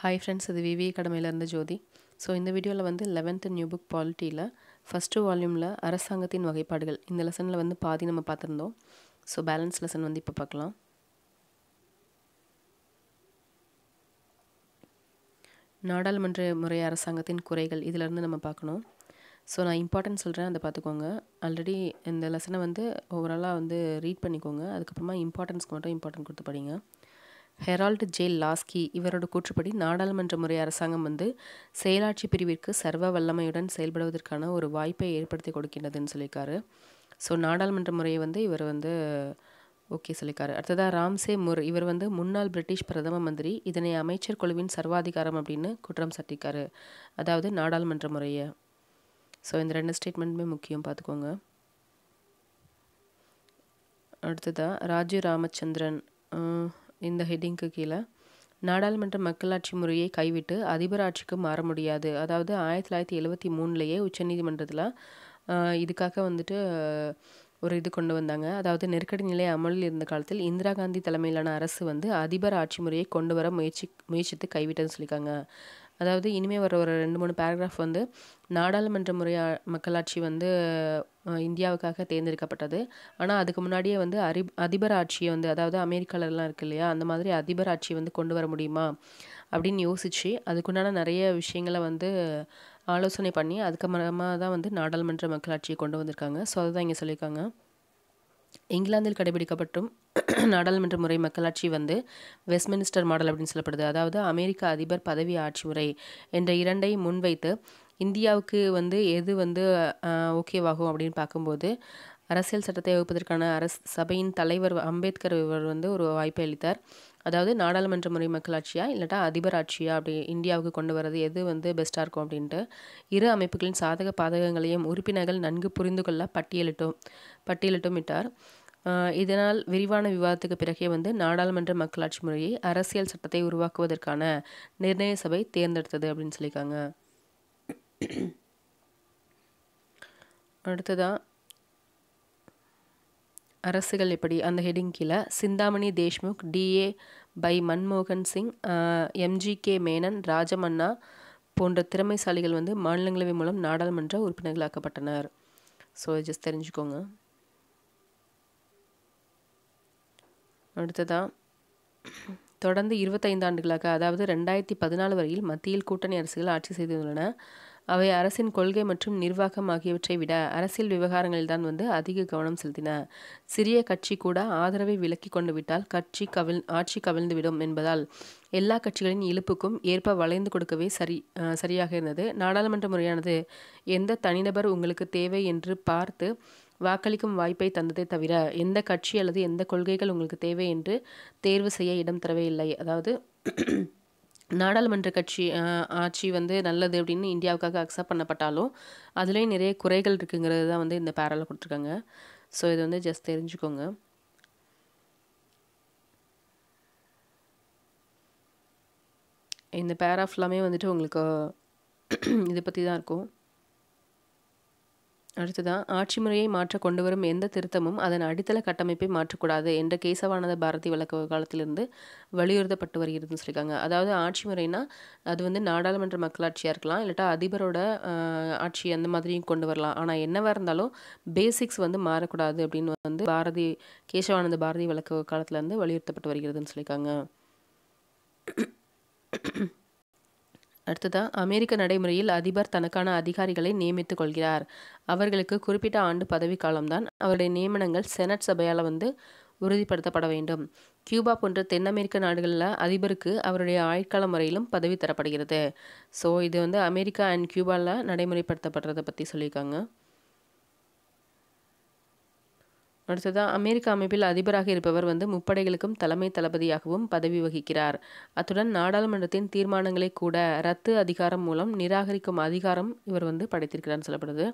hi friends இது விவி கடமையிலேருந்து ஜோதி so இந்த வீடியோவில் வந்து லெவன்த்து நியூ புக் பாலிட்டியில் ஃபஸ்ட்டு வால்யூமில் அரசாங்கத்தின் வகைப்பாடுகள் இந்த லெசனில் வந்து பாதி நம்ம பார்த்துருந்தோம் ஸோ பேலன்ஸ் லெசன் வந்து இப்போ பார்க்கலாம் நாடாளுமன்ற முறை அரசாங்கத்தின் குறைகள் இதிலேருந்து நம்ம பார்க்கணும் ஸோ நான் இம்பார்ட்டன்ட் சொல்கிறேன் அதை பார்த்துக்கோங்க ஆல்ரெடி இந்த லெசனை வந்து ஓவராலாக வந்து ரீட் பண்ணிக்கோங்க அதுக்கப்புறமா இம்பார்ட்டன்ஸ்க்கு மட்டும் இம்பார்ட்டன்ட் கொடுத்து படிங்க ஹெரால்டு ஜே லாஸ்கி இவரோட கூற்றுப்படி நாடாளுமன்ற முறை அரசாங்கம் வந்து செயலாட்சி பிரிவிற்கு சர்வ வல்லமையுடன் செயல்படுவதற்கான ஒரு வாய்ப்பை ஏற்படுத்தி கொடுக்கின்றதுன்னு சொல்லியிருக்காரு ஸோ நாடாளுமன்ற முறையை வந்து இவர் வந்து ஓகே சொல்லியிருக்காரு அடுத்ததாக ராம்சே முர் இவர் வந்து முன்னாள் பிரிட்டிஷ் பிரதம மந்திரி இதனை அமைச்சர் குழுவின் சர்வாதிகாரம் அப்படின்னு குற்றம் சாட்டியிருக்காரு அதாவது நாடாளுமன்ற முறையை ஸோ இந்த ரெண்டு ஸ்டேட்மெண்ட்டுமே முக்கியம் பார்த்துக்கோங்க அடுத்ததாக ராஜீவ் ராமச்சந்திரன் இந்த ஹெட்டிங்க்கு கீழே நாடாளுமன்ற மக்களாட்சி முறையை கைவிட்டு அதிபர் ஆட்சிக்கு மாற முடியாது அதாவது ஆயிரத்தி தொள்ளாயிரத்தி எழுபத்தி மூணுலேயே உச்சநீதிமன்றத்தில் இதுக்காக வந்துட்டு ஒரு இது கொண்டு வந்தாங்க அதாவது நெருக்கடி நிலை அமலில் இருந்த காலத்தில் இந்திரா காந்தி தலைமையிலான அரசு வந்து அதிபர் ஆட்சி முறையை கொண்டு வர முயற்சி முயற்சித்து கைவிட்டதுன்னு சொல்லியிருக்காங்க அதாவது இனிமேல் வர ஒரு ரெண்டு மூணு பேராகிராஃப் வந்து நாடாளுமன்ற முறை மக்களாட்சி வந்து இந்தியாவுக்காக தேர்ந்தெடுக்கப்பட்டது ஆனால் அதுக்கு முன்னாடியே வந்து அரி அதிபர் ஆட்சியை வந்து அதாவது அமெரிக்காலலாம் இருக்கு இல்லையா அந்த மாதிரி அதிபர் ஆட்சியை வந்து கொண்டு வர முடியுமா அப்படின்னு யோசித்து அதுக்குண்டான நிறைய விஷயங்களை வந்து ஆலோசனை பண்ணி அதுக்கப்புறமா தான் வந்து நாடாளுமன்ற மக்களாட்சியை கொண்டு வந்திருக்காங்க ஸோ அதுதான் இங்கே சொல்லியிருக்காங்க இங்கிலாந்தில் கடைபிடிக்கப்பட்டும் நாடாளுமன்ற முறை மக்களாட்சி வந்து வெஸ்ட்மினிஸ்டர் மாடல் அப்படின்னு சொல்லப்படுது அதாவது அமெரிக்க அதிபர் பதவி ஆட்சி முறை என்ற இரண்டை முன்வைத்து இந்தியாவுக்கு வந்து எது வந்து ஓகேவாகும் அப்படின்னு பார்க்கும்போது அரசியல் சட்டத்தை வகுப்பதற்கான அரசு சபையின் தலைவர் அம்பேத்கர் இவர் வந்து ஒரு வாய்ப்பை அளித்தார் அதாவது நாடாளுமன்ற முறை மக்களாட்சியா இல்லாட்டா அதிபர் ஆட்சியா அப்படி இந்தியாவுக்கு கொண்டு வரது எது வந்து பெஸ்ட்டாக இருக்கும் அப்படின்ட்டு இரு அமைப்புகளின் சாதக பாதகங்களையும் உறுப்பினர்கள் நன்கு புரிந்து கொள்ள பட்டியலிட்டும் பட்டியலிட்டும் விட்டார் இதனால் விரிவான விவாதத்துக்கு பிறகே வந்து நாடாளுமன்ற மக்களாட்சி முறையை அரசியல் சட்டத்தை உருவாக்குவதற்கான நிர்ணய சபை தேர்ந்தெடுத்தது அப்படின்னு சொல்லியிருக்காங்க அடுத்ததாக அரசுகள் எப்படி அந்த ஹெட்டிங் கீழே சிந்தாமணி தேஷ்முக் டிஏ பை மன்மோகன் சிங் எம்ஜி கே மேனன் ராஜமன்னா போன்ற திறமைசாலிகள் வந்து மாநிலங்களவை மூலம் நாடாளுமன்ற உறுப்பினர்களாக்கப்பட்டனர் ஸோ ஜஸ்ட் தெரிஞ்சுக்கோங்க அடுத்ததாக தொடர்ந்து இருபத்தைந்து ஆண்டுகளாக அதாவது ரெண்டாயிரத்தி பதினாலு வரையில் மத்தியில் கூட்டணி அரசுகள் ஆட்சி செய்துள்ளன அவை அரசின் கொள்கை மற்றும் நிர்வாகம் ஆகியவற்றை விட அரசியல் விவகாரங்களில் தான் வந்து அதிக கவனம் செலுத்தின சிறிய கட்சி கூட ஆதரவை விலக்கி கொண்டு விட்டால் கட்சி கவிழ் ஆட்சி கவிழ்ந்துவிடும் என்பதால் எல்லா கட்சிகளின் இழுப்புக்கும் ஏற்ப வளைந்து கொடுக்கவே சரி சரியாக இருந்தது நாடாளுமன்ற முறையானது எந்த தனிநபர் உங்களுக்கு தேவை என்று பார்த்து வாக்களிக்கும் வாய்ப்பை தந்ததே தவிர எந்த கட்சி அல்லது எந்த கொள்கைகள் உங்களுக்கு தேவை என்று தேர்வு செய்ய இடம் தரவே இல்லை அதாவது நாடாளுமன்ற கட்சி ஆட்சி வந்து நல்லது அப்படின்னு இந்தியாவுக்காக அக்செப்ட் பண்ணப்பட்டாலும் அதுலேயும் நிறைய குறைகள் இருக்குங்கிறது தான் வந்து இந்த பேரலில் கொடுத்துருக்காங்க ஸோ இது வந்து ஜஸ்ட் தெரிஞ்சுக்கோங்க இந்த பேரா ஃபுல்லாமே வந்துட்டு உங்களுக்கு இதை பற்றி தான் இருக்கும் அடுத்ததான் ஆட்சி முறையை மாற்ற கொண்டு வரும் எந்த திருத்தமும் அதன் அடித்தள கட்டமைப்பை மாற்றக்கூடாது என்ற கேசவானந்த பாரதி வழக்க காலத்திலிருந்து வலியுறுத்தப்பட்டு வருகிறதுன்னு சொல்லியிருக்காங்க அதாவது ஆட்சி முறைனா அது வந்து நாடாளுமன்ற மக்களாட்சியாக இருக்கலாம் இல்லாட்டா அதிபரோட ஆட்சி அந்த மாதிரியும் கொண்டு வரலாம் ஆனால் என்னவாக இருந்தாலும் பேசிக்ஸ் வந்து மாறக்கூடாது அப்படின்னு வந்து பாரதி கேசவானந்த பாரதி வழக்க காலத்திலேருந்து வலியுறுத்தப்பட்டு வருகிறதுன்னு சொல்லியிருக்காங்க அடுத்ததாக அமெரிக்க நடைமுறையில் அதிபர் தனக்கான அதிகாரிகளை நியமித்துக் கொள்கிறார் அவர்களுக்கு குறிப்பிட்ட ஆண்டு பதவி காலம்தான் அவருடைய நியமனங்கள் செனட் சபையால் வந்து உறுதிப்படுத்தப்பட வேண்டும் கியூபா போன்ற தென் அமெரிக்க நாடுகளில் அதிபருக்கு அவருடைய ஆயுட்கால முறையிலும் பதவி தரப்படுகிறது ஸோ இது வந்து அமெரிக்கா அண்ட் கியூபாவில் நடைமுறைப்படுத்தப்படுறதை பற்றி சொல்லியிருக்காங்க அடுத்ததாக அமெரிக்க அமைப்பில் அதிபராக இருப்பவர் வந்து முப்படைகளுக்கும் தலைமை தளபதியாகவும் பதவி வகிக்கிறார் அத்துடன் நாடாளுமன்றத்தின் தீர்மானங்களை கூட ரத்து அதிகாரம் மூலம் நிராகரிக்கும் அதிகாரம் இவர் வந்து படைத்திருக்கிறார்னு சொல்லப்படுது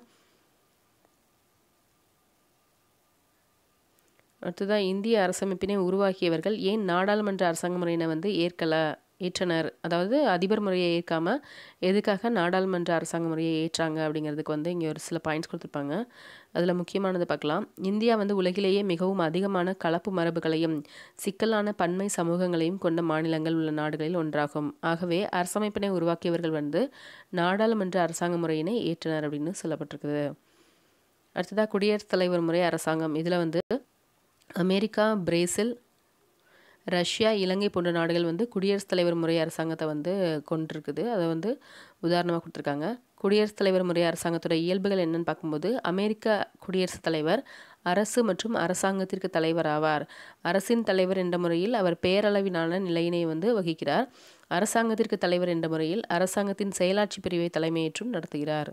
அடுத்ததாக இந்திய அரசமைப்பினை உருவாக்கியவர்கள் ஏன் நாடாளுமன்ற அரசாங்க முறையினை வந்து ஏற்கலை ஏற்றனர் அதாவது அதிபர் முறையை ஏற்காம எதுக்காக நாடாளுமன்ற அரசாங்க முறையை ஏற்றாங்க அப்படிங்கிறதுக்கு வந்து இங்கே ஒரு சில பாயிண்ட்ஸ் கொடுத்துருப்பாங்க அதில் முக்கியமானது பார்க்கலாம் இந்தியா வந்து உலகிலேயே மிகவும் அதிகமான கலப்பு மரபுகளையும் சிக்கலான பன்மை சமூகங்களையும் கொண்ட மாநிலங்கள் உள்ள நாடுகளில் ஒன்றாகும் ஆகவே அரசமைப்பினை உருவாக்கியவர்கள் வந்து நாடாளுமன்ற அரசாங்க முறையினை ஏற்றனர் அப்படின்னு சொல்லப்பட்டிருக்குது அடுத்ததாக குடியரசுத் தலைவர் முறை அரசாங்கம் இதில் வந்து அமெரிக்கா பிரேசில் ரஷ்யா இலங்கை போன்ற நாடுகள் வந்து குடியரசுத் தலைவர் முறை அரசாங்கத்தை வந்து கொண்டிருக்குது அதை வந்து உதாரணமாக கொடுத்துருக்காங்க குடியரசுத் தலைவர் முறை அரசாங்கத்தோட இயல்புகள் என்னன்னு பார்க்கும்போது அமெரிக்க குடியரசுத் தலைவர் அரசு மற்றும் அரசாங்கத்திற்கு தலைவர் ஆவார் அரசின் தலைவர் என்ற முறையில் அவர் பேரளவிலான நிலையினை வந்து வகிக்கிறார் அரசாங்கத்திற்கு தலைவர் என்ற முறையில் அரசாங்கத்தின் செயலாட்சி பிரிவை தலைமையேற்றும் நடத்துகிறார்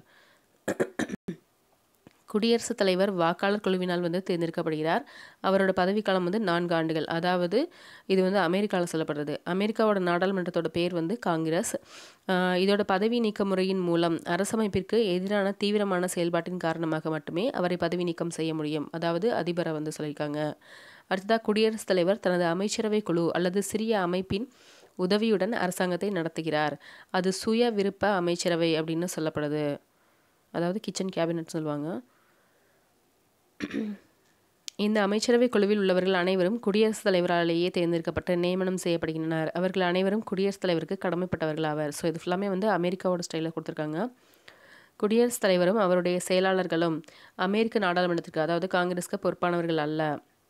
குடியரசுத் தலைவர் வாக்காளர் குழுவினால் வந்து தேர்ந்தெடுக்கப்படுகிறார் அவரோட பதவிக்காலம் வந்து நான்கு ஆண்டுகள் அதாவது இது வந்து அமெரிக்காவில் சொல்லப்படுறது அமெரிக்காவோட நாடாளுமன்றத்தோட பேர் வந்து காங்கிரஸ் ஆஹ் இதோட பதவி நீக்க முறையின் மூலம் அரசமைப்பிற்கு எதிரான தீவிரமான செயல்பாட்டின் காரணமாக மட்டுமே அவரை பதவி நீக்கம் செய்ய முடியும் அதாவது அதிபரை வந்து சொல்லியிருக்காங்க அடுத்ததாக குடியரசுத் தலைவர் தனது அமைச்சரவை குழு அல்லது சிறிய அமைப்பின் உதவியுடன் அரசாங்கத்தை நடத்துகிறார் அது சுய விருப்ப அமைச்சரவை அப்படின்னு சொல்லப்படுது அதாவது கிச்சன் கேபினட் சொல்லுவாங்க இந்த அமைச்சரவை குழுவில் உள்ளவர்கள் அனைவரும் குடியரசுத் தலைவராலேயே தேர்ந்தெடுக்கப்பட்டு நியமனம் செய்யப்படுகின்றனர் அவர்கள் அனைவரும் குடியரசுத் தலைவருக்கு கடமைப்பட்டவர்கள் ஆவர் ஸோ இது ஃபுல்லாமே வந்து அமெரிக்காவோட ஸ்டைலில் கொடுத்துருக்காங்க குடியரசுத் தலைவரும் அவருடைய செயலாளர்களும் அமெரிக்க நாடாளுமன்றத்திற்கு அதாவது காங்கிரஸ்க்கு பொறுப்பானவர்கள் அல்ல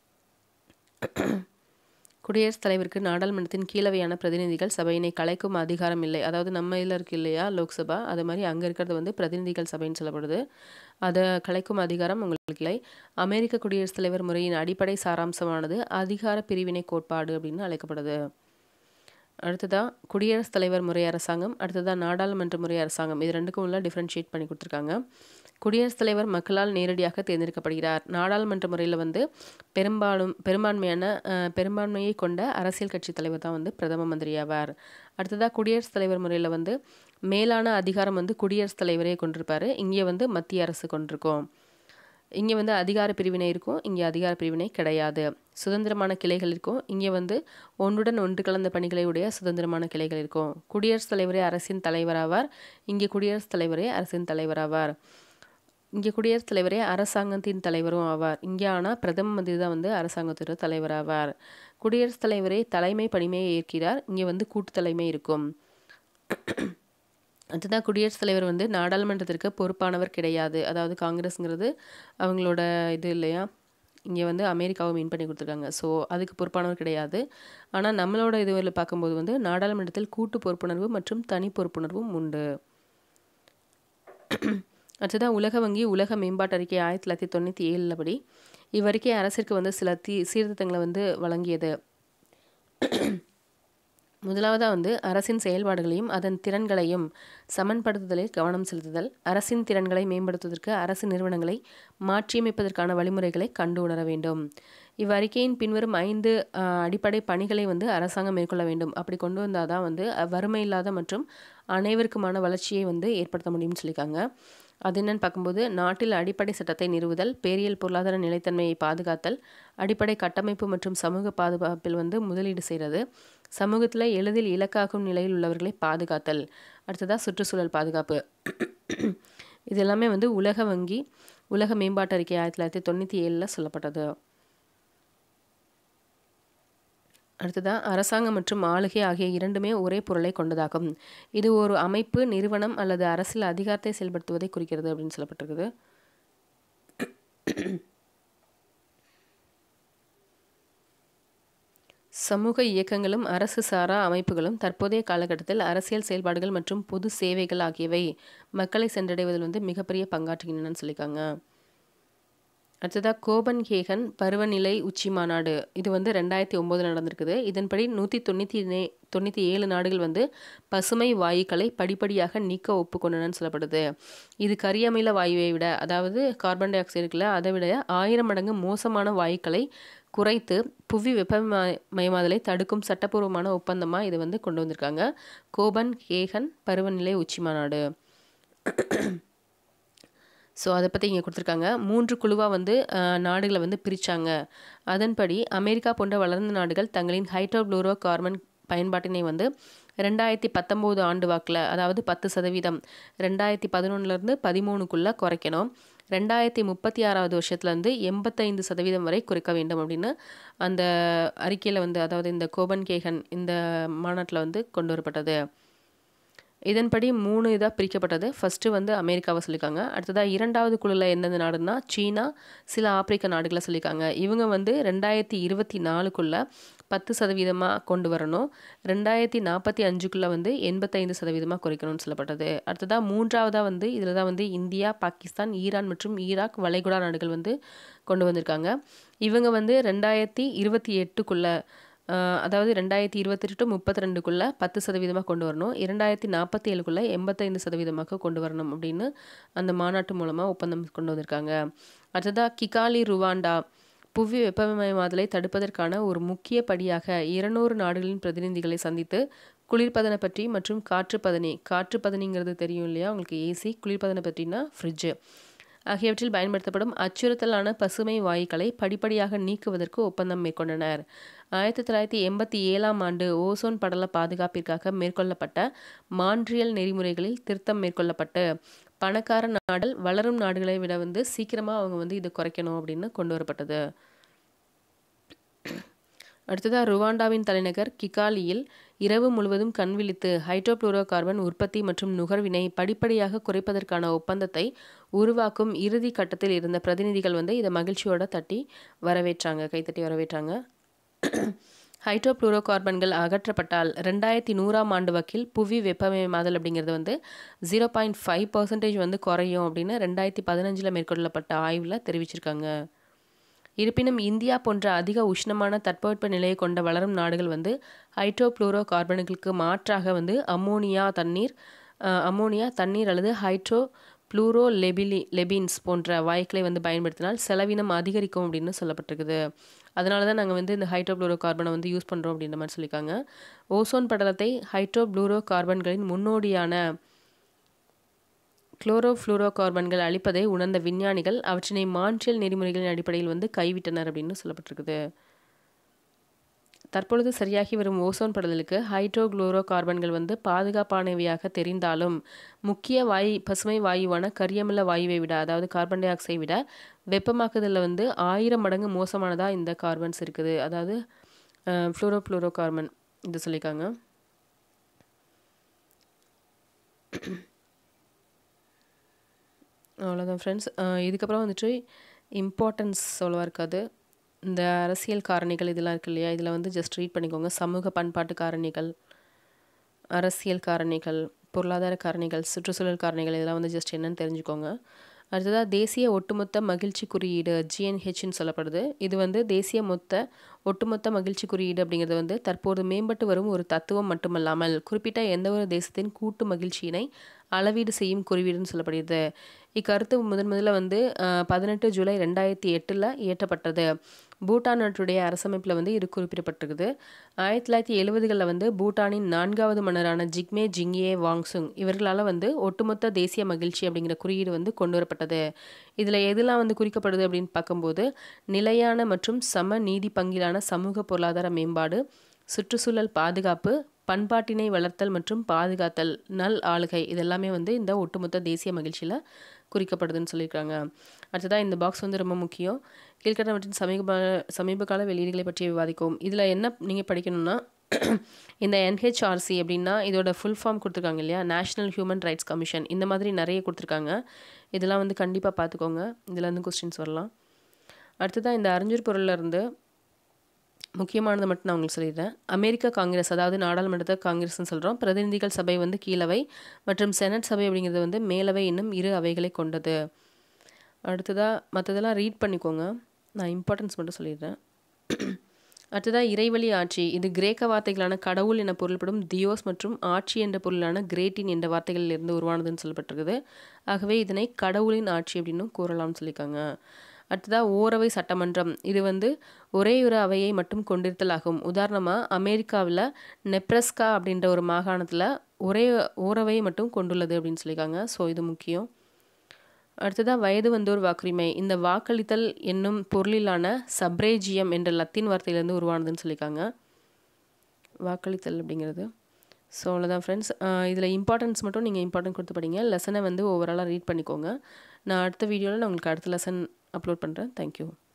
குடியரசுத் தலைவருக்கு நாடாளுமன்றத்தின் கீழவையான பிரதிநிதிகள் சபையினை கலைக்கும் அதிகாரம் இல்லை அதாவது நம்ம இதில் இருக்கு இல்லையா லோக்சபா அது மாதிரி அங்கே இருக்கிறது வந்து பிரதிநிதிகள் சபைன்னு சொல்லப்படுது அதை கலைக்கும் அதிகாரம் உங்களுக்கு இல்லை அமெரிக்க குடியரசுத் தலைவர் முறையின் அடிப்படை சாராம்சமானது அதிகார பிரிவினை கோட்பாடு அப்படின்னு அழைக்கப்படுது அடுத்ததா குடியரசுத் தலைவர் முறை அரசாங்கம் அடுத்ததா நாடாளுமன்ற முறை அரசாங்கம் இது ரெண்டுக்கும் உள்ள டிஃப்ரென்ஷியேட் பண்ணி கொடுத்துருக்காங்க குடியரசுத் தலைவர் மக்களால் நேரடியாக தேர்ந்தெடுக்கப்படுகிறார் நாடாளுமன்ற முறையில் வந்து பெரும்பாலும் பெரும்பான்மையான அஹ், பெரும்பான்மையை கொண்ட அரசியல் கட்சி தலைவர் தான் வந்து பிரதம மந்திரி ஆவார் அடுத்ததாக குடியரசுத் தலைவர் முறையில் வந்து மேலான அதிகாரம் வந்து குடியரசுத் தலைவரே கொண்டிருப்பார் இங்கே வந்து மத்திய அரசு கொண்டிருக்கும் இங்கே வந்து அதிகார பிரிவினை இருக்கும் இங்கே அதிகார பிரிவினை கிடையாது சுதந்திரமான கிளைகள் இருக்கும் இங்கே வந்து ஒன்றுடன் ஒன்று கலந்த பணிகளை உடைய சுதந்திரமான கிளைகள் இருக்கும் குடியரசுத் தலைவரே அரசின் தலைவராவார் இங்கே குடியரசுத் தலைவரே அரசின் தலைவராவார் இங்கே குடியரசுத் தலைவரே அரசாங்கத்தின் தலைவரும் ஆவார் இங்கே ஆனால் பிரதம மந்திரி தான் வந்து அரசாங்கத்தோட தலைவராவார் குடியரசுத் தலைவரே தலைமை பணிமையை ஏற்கிறார் இங்கே வந்து கூட்டு தலைமை இருக்கும் அதுதான் குடியரசுத் தலைவர் வந்து நாடாளுமன்றத்திற்கு பொறுப்பானவர் கிடையாது அதாவது காங்கிரஸுங்கிறது அவங்களோட இது இல்லையா இங்கே வந்து அமெரிக்காவை மீன் பண்ணி கொடுத்துருக்காங்க ஸோ அதுக்கு பொறுப்பானவர் கிடையாது ஆனால் நம்மளோட இதுவரையில் பார்க்கும்போது வந்து நாடாளுமன்றத்தில் கூட்டு பொறுப்புணர்வு மற்றும் தனி பொறுப்புணர்வும் உண்டு அடுத்ததான் உலக வங்கி உலக மேம்பாட்டு அறிக்கை ஆயிரத்தி தொள்ளாயிரத்தி தொண்ணூற்றி ஏழில் படி இவ்வறிக்கை அரசிற்கு வந்து சில தீ சீர்திருத்தங்களை வந்து வழங்கியது முதலாவதாக வந்து அரசின் செயல்பாடுகளையும் அதன் திறன்களையும் சமன்படுத்துதலில் கவனம் செலுத்துதல் அரசின் திறன்களை மேம்படுத்துவதற்கு அரசு நிறுவனங்களை மாற்றியமைப்பதற்கான வழிமுறைகளை கண்டு உணர வேண்டும் இவ்வறிக்கையின் பின்வரும் ஐந்து ஆஹ், அடிப்படை பணிகளை வந்து அரசாங்கம் மேற்கொள்ள வேண்டும் அப்படி கொண்டு வந்தால் தான் வந்து அஹ், வறுமை இல்லாத மற்றும் அனைவருக்குமான வளர்ச்சியை வந்து ஏற்படுத்த முடியும்னு சொல்லியிருக்காங்க அது என்னன்னு பார்க்கும்போது நாட்டில் அடிப்படை சட்டத்தை நிறுவுதல் பேரியல் பொருளாதார நிலைத்தன்மையை பாதுகாத்தல் அடிப்படை கட்டமைப்பு மற்றும் சமூக பாதுகாப்பில் வந்து முதலீடு செய்கிறது சமூகத்தில் எளிதில் இலக்காகும் நிலையில் உள்ளவர்களை பாதுகாத்தல் அடுத்ததாக சுற்றுச்சூழல் பாதுகாப்பு இது எல்லாமே வந்து உலக வங்கி உலக மேம்பாட்டு அறிக்கை ஆயிரத்தி தொள்ளாயிரத்தி தொண்ணூற்றி ஏழில் சொல்லப்பட்டது அடுத்ததாக அரசாங்கம் மற்றும் ஆளுகை ஆகிய இரண்டுமே ஒரே பொருளை கொண்டதாகும் இது ஒரு அமைப்பு நிறுவனம் அல்லது அரசியல் அதிகாரத்தை செயல்படுத்துவதை குறிக்கிறது அப்படின்னு சொல்லப்பட்டிருக்குது சமூக இயக்கங்களும் அரசு சாரா அமைப்புகளும் தற்போதைய காலகட்டத்தில் அரசியல் செயல்பாடுகள் மற்றும் பொது சேவைகள் ஆகியவை மக்களை சென்றடைவதில் வந்து மிகப்பெரிய பங்காற்றுகின்றனன்னு சொல்லியிருக்காங்க அடுத்ததாக கோபன்ஹேகன் பருவநிலை உச்சி மாநாடு இது வந்து ரெண்டாயிரத்தி ஒம்போதில் நடந்திருக்குது இதன்படி நூற்றி தொண்ணூற்றி நே தொண்ணூற்றி ஏழு நாடுகள் வந்து பசுமை வாயுக்களை படிப்படியாக நீக்க ஒப்புக்கொண்டனன்னு சொல்லப்படுது இது கரியமில வாயுவை விட அதாவது கார்பன் டை ஆக்சைடு இருக்குல்ல அதை விட ஆயிரம் மடங்கு மோசமான வாயுக்களை குறைத்து புவி வெப்பமயமாதலை தடுக்கும் சட்டப்பூர்வமான ஒப்பந்தமாக இது வந்து கொண்டு வந்திருக்காங்க கோபன் ஹேகன் பருவநிலை உச்சி மாநாடு ஸோ அதை பற்றி இங்கே கொடுத்துருக்காங்க மூன்று குழுவாக வந்து அஹ், நாடுகளை வந்து பிரித்தாங்க அதன்படி அமெரிக்கா போன்ற வளர்ந்த நாடுகள் தங்களின் ஹைட்ரோப்ளூரோ கார்பன் பயன்பாட்டினை வந்து ரெண்டாயிரத்தி பத்தொம்போது ஆண்டு வாக்கில் அதாவது பத்து சதவீதம் ரெண்டாயிரத்தி பதினொன்றுலேருந்து பதிமூணுக்குள்ளே குறைக்கணும் ரெண்டாயிரத்தி முப்பத்தி ஆறாவது வருஷத்துலேருந்து எண்பத்தைந்து சதவீதம் வரை குறைக்க வேண்டும் அப்படின்னு அந்த அறிக்கையில் வந்து அதாவது இந்த கோபன் கேகன் இந்த மாநாட்டில் வந்து கொண்டு வரப்பட்டது இதன்படி மூணு இதாக பிரிக்கப்பட்டது ஃபஸ்ட்டு வந்து அமெரிக்காவை சொல்லியிருக்காங்க அடுத்ததாக இரண்டாவது குழுவில் எந்தெந்த நாடுன்னா சீனா சில ஆப்பிரிக்க நாடுகளை சொல்லியிருக்காங்க இவங்க வந்து ரெண்டாயிரத்தி இருபத்தி நாலுக்குள்ளே பத்து சதவீதமாக கொண்டு வரணும் ரெண்டாயிரத்தி நாற்பத்தி அஞ்சுக்குள்ளே வந்து எண்பத்தைந்து சதவீதமாக குறைக்கணும்னு சொல்லப்பட்டது அடுத்ததாக மூன்றாவதாக வந்து இதில் தான் வந்து இந்தியா பாகிஸ்தான் ஈரான் மற்றும் ஈராக் வளைகுடா நாடுகள் வந்து கொண்டு வந்திருக்காங்க இவங்க வந்து ரெண்டாயிரத்தி இருபத்தி எட்டுக்குள்ளே அதாவது ரெண்டாயிரத்தி இருபத்தெட்டு டு முப்பத்தி ரெண்டுக்குள்ளே பத்து சதவீதமாக கொண்டு வரணும் இரண்டாயிரத்தி நாற்பத்தி ஏழுக்குள்ளே எண்பத்தைந்து சதவீதமாக கொண்டு வரணும் அப்படின்னு அந்த மாநாட்டு மூலமாக ஒப்பந்தம் கொண்டு வந்திருக்காங்க அடுத்ததாக கிகாலி ருவாண்டா புவி வெப்பமயமாதலை தடுப்பதற்கான ஒரு முக்கிய படியாக இருநூறு நாடுகளின் பிரதிநிதிகளை சந்தித்து குளிர்பதனை பற்றி மற்றும் காற்றுப்பதனி காற்றுப்பதனிங்கிறது தெரியும் இல்லையா உங்களுக்கு ஏசி குளிர்பதனை பற்றினா ஃப்ரிட்ஜு ஆகியவற்றில் பயன்படுத்தப்படும் அச்சுறுத்தலான பசுமை வாயுக்களை படிப்படியாக நீக்குவதற்கு ஒப்பந்தம் மேற்கொண்டனர் ஆயிரத்தி தொள்ளாயிரத்தி எண்பத்தி ஏழாம் ஆண்டு ஓசோன் படல பாதுகாப்பிற்காக மேற்கொள்ளப்பட்ட மான்ட்ரியல் நெறிமுறைகளில் திருத்தம் மேற்கொள்ளப்பட்டு பணக்கார நாடுகள் வளரும் நாடுகளை விட வந்து சீக்கிரமாக அவங்க வந்து இது குறைக்கணும் அப்படின்னு கொண்டு வரப்பட்டது அடுத்ததாக ருவாண்டாவின் தலைநகர் கிகாலியில் இரவு முழுவதும் கண்விழித்து ஹைட்ரோப்ளூரோ கார்பன் உற்பத்தி மற்றும் நுகர்வினை படிப்படியாக குறைப்பதற்கான ஒப்பந்தத்தை உருவாக்கும் இறுதி கட்டத்தில் இருந்த பிரதிநிதிகள் வந்து இதை மகிழ்ச்சியோட தட்டி வரவேற்றாங்க கைத்தட்டி வரவேற்றாங்க ஹைட்ரோப்ளூரோ கார்பன்கள் அகற்றப்பட்டால் ரெண்டாயிரத்தி நூறாம் ஆண்டு வக்கில் புவி வெப்பமயமாதல் அப்படிங்கிறது வந்து ஜீரோ பாயிண்ட் ஃபைவ் பர்சன்டேஜ் வந்து குறையும் அப்படின்னு ரெண்டாயிரத்தி பதினஞ்சில் மேற்கொள்ளப்பட்ட ஆய்வில் தெரிவிச்சிருக்காங்க இருப்பினும் இந்தியா போன்ற அதிக உஷ்ணமான தட்பவெப்ப நிலையை கொண்ட வளரும் நாடுகள் வந்து ஹைட்ரோப்ளூரோ கார்பன்களுக்கு மாற்றாக வந்து அம்மோனியா தண்ணீர் அம்மோனியா தண்ணீர் அல்லது ஹைட்ரோ ப்ளூரோ லெபிலி லெபின்ஸ் போன்ற வாயுக்களை வந்து பயன்படுத்தினால் செலவினம் அதிகரிக்கும் அப்படின்னு சொல்லப்பட்டிருக்குது அதனால தான் நாங்கள் வந்து இந்த ஹைட்ரோப்ளூரோ கார்பனை வந்து யூஸ் பண்ணுறோம் அப்படின்ற மாதிரி சொல்லியிருக்காங்க ஓசோன் படலத்தை ஹைட்ரோப்ளூரோ கார்பன்களின் முன்னோடியான குளோரோஃப்ளூரோ கார்பன்கள் அளிப்பதை உணர்ந்த விஞ்ஞானிகள் அவற்றினை மான்ட்ரியல் நெறிமுறைகளின் அடிப்படையில் வந்து கைவிட்டனர் அப்படின்னு சொல்லப்பட்டிருக்குது தற்பொழுது சரியாகி வரும் ஓசோன் படலுக்கு ஹைட்ரோகுளோரோ கார்பன்கள் வந்து பாதுகாப்பானவையாக தெரிந்தாலும் முக்கிய வாயு பசுமை வாயுவான கரியமில்ல வாயுவை விட அதாவது கார்பன் டை ஆக்சைடை விட வெப்பமாக்குதலில் வந்து ஆயிரம் மடங்கு மோசமானதாக இந்த கார்பன்ஸ் இருக்குது அதாவது ஃப்ளூரோ ஃப்ளூரோ கார்பன் இது சொல்லியிருக்காங்க அவ்வளோதான் ஃப்ரெண்ட்ஸ் இதுக்கப்புறம் வந்துட்டு இம்பார்ட்டன்ஸ் அவ்வளோவா இருக்காது இந்த அரசியல் காரணிகள் இதெல்லாம் இருக்கு இல்லையா இதில் வந்து ஜஸ்ட் ரீட் பண்ணிக்கோங்க சமூக பண்பாட்டு காரணிகள் அரசியல் காரணிகள் பொருளாதார காரணிகள் சுற்றுச்சூழல் காரணிகள் இதெல்லாம் வந்து ஜஸ்ட் என்னன்னு தெரிஞ்சுக்கோங்க அடுத்ததாக தேசிய ஒட்டுமொத்த மகிழ்ச்சி குறியீடு ஜிஎன்ஹெச்னு சொல்லப்படுது இது வந்து தேசிய மொத்த ஒட்டுமொத்த மகிழ்ச்சி குறியீடு அப்படிங்கிறது வந்து தற்போது மேம்பட்டு வரும் ஒரு தத்துவம் மட்டுமல்லாமல் குறிப்பிட்ட எந்த ஒரு தேசத்தின் கூட்டு மகிழ்ச்சியினை அளவீடு செய்யும் குறியீடுன்னு சொல்லப்படுகிறது இக்கருத்து முதன் முதல்ல வந்து பதினெட்டு ஜூலை ரெண்டாயிரத்தி எட்டில் இயற்றப்பட்டது பூட்டான் நாட்டுடைய அரசமைப்பில் வந்து இது குறிப்பிடப்பட்டிருக்குது ஆயிரத்தி தொள்ளாயிரத்தி எழுபதுகளில் வந்து பூட்டானின் நான்காவது மன்னரான ஜிக்மே ஜிங்கே வாங்சுங் இவர்களால் வந்து ஒட்டுமொத்த தேசிய மகிழ்ச்சி அப்படிங்கிற குறியீடு வந்து கொண்டு வரப்பட்டது இதில் எதெல்லாம் வந்து குறிக்கப்படுது அப்படின்னு பார்க்கும்போது நிலையான மற்றும் சம நீதி பங்கிலான சமூக பொருளாதார மேம்பாடு சுற்றுச்சூழல் பாதுகாப்பு பண்பாட்டினை வளர்த்தல் மற்றும் பாதுகாத்தல் நல் ஆளுகை இதெல்லாமே வந்து இந்த ஒட்டுமொத்த தேசிய மகிழ்ச்சியில் குறிக்கப்படுதுன்னு சொல்லியிருக்காங்க அடுத்ததாக இந்த பாக்ஸ் வந்து ரொம்ப முக்கியம் கீழ்கட்ட மற்றும் சமீப சமீப கால வெளியீடுகளை பற்றி விவாதிக்கும் இதில் என்ன நீங்கள் படிக்கணும்னா இந்த என்ஹெச்ஆர்சி அப்படின்னா இதோட ஃபுல் ஃபார்ம் கொடுத்துருக்காங்க இல்லையா நேஷ்னல் ஹியூமன் ரைட்ஸ் கமிஷன் இந்த மாதிரி நிறைய கொடுத்துருக்காங்க இதெல்லாம் வந்து கண்டிப்பாக பார்த்துக்கோங்க இதில் வந்து கொஸ்டின்ஸ் வரலாம் அடுத்ததாக இந்த அறிஞர் பொருளில் முக்கியமானது மட்டும் நான் உங்களுக்கு சொல்லிடுறேன் அமெரிக்க காங்கிரஸ் அதாவது நாடாளுமன்றத்தை காங்கிரஸ்னு சொல்கிறோம் பிரதிநிதிகள் சபை வந்து கீழவை மற்றும் செனட் சபை அப்படிங்கிறது வந்து மேலவை இன்னும் இரு அவைகளை கொண்டது அடுத்ததாக மற்றதெல்லாம் ரீட் பண்ணிக்கோங்க நான் இம்பார்ட்டன்ஸ் மட்டும் சொல்லிடுறேன் அடுத்ததாக இறைவழி ஆட்சி இது கிரேக்க வார்த்தைகளான கடவுள் என பொருள்படும் தியோஸ் மற்றும் ஆட்சி என்ற பொருளான கிரேட்டின் என்ற வார்த்தைகளில் இருந்து உருவானதுன்னு சொல்லப்பட்டிருக்குது ஆகவே இதனை கடவுளின் ஆட்சி அப்படின்னும் கூறலாம்னு சொல்லியிருக்காங்க அடுத்ததாக ஓரவை சட்டமன்றம் இது வந்து ஒரே ஒரு அவையை மட்டும் கொண்டிருத்தல் ஆகும் உதாரணமாக அமெரிக்காவில் நெப்ரஸ்கா அப்படின்ற ஒரு மாகாணத்தில் ஒரே ஓரவை மட்டும் கொண்டுள்ளது அப்படின்னு சொல்லியிருக்காங்க ஸோ இது முக்கியம் அடுத்ததாக வயது வந்தோர் வாக்குரிமை இந்த வாக்களித்தல் என்னும் பொருளிலான சப்ரேஜியம் என்ற லத்தீன் வார்த்தையிலேருந்து உருவானதுன்னு சொல்லியிருக்காங்க வாக்களித்தல் அப்படிங்கிறது ஸோ அவ்வளோதான் ஃப்ரெண்ட்ஸ் இதில் இம்பார்ட்டன்ஸ் மட்டும் நீங்கள் இம்பார்ட்டன்ட் கொடுத்து படிங்க லெசனை வந்து ஓவராலாக ரீட் பண்ணிக்கோங்க நான் அடுத்த வீடியோவில் நான் உங்களுக்கு அடுத்த லெசன் அப்லோட் பண்ணுறேன் தேங்க்யூ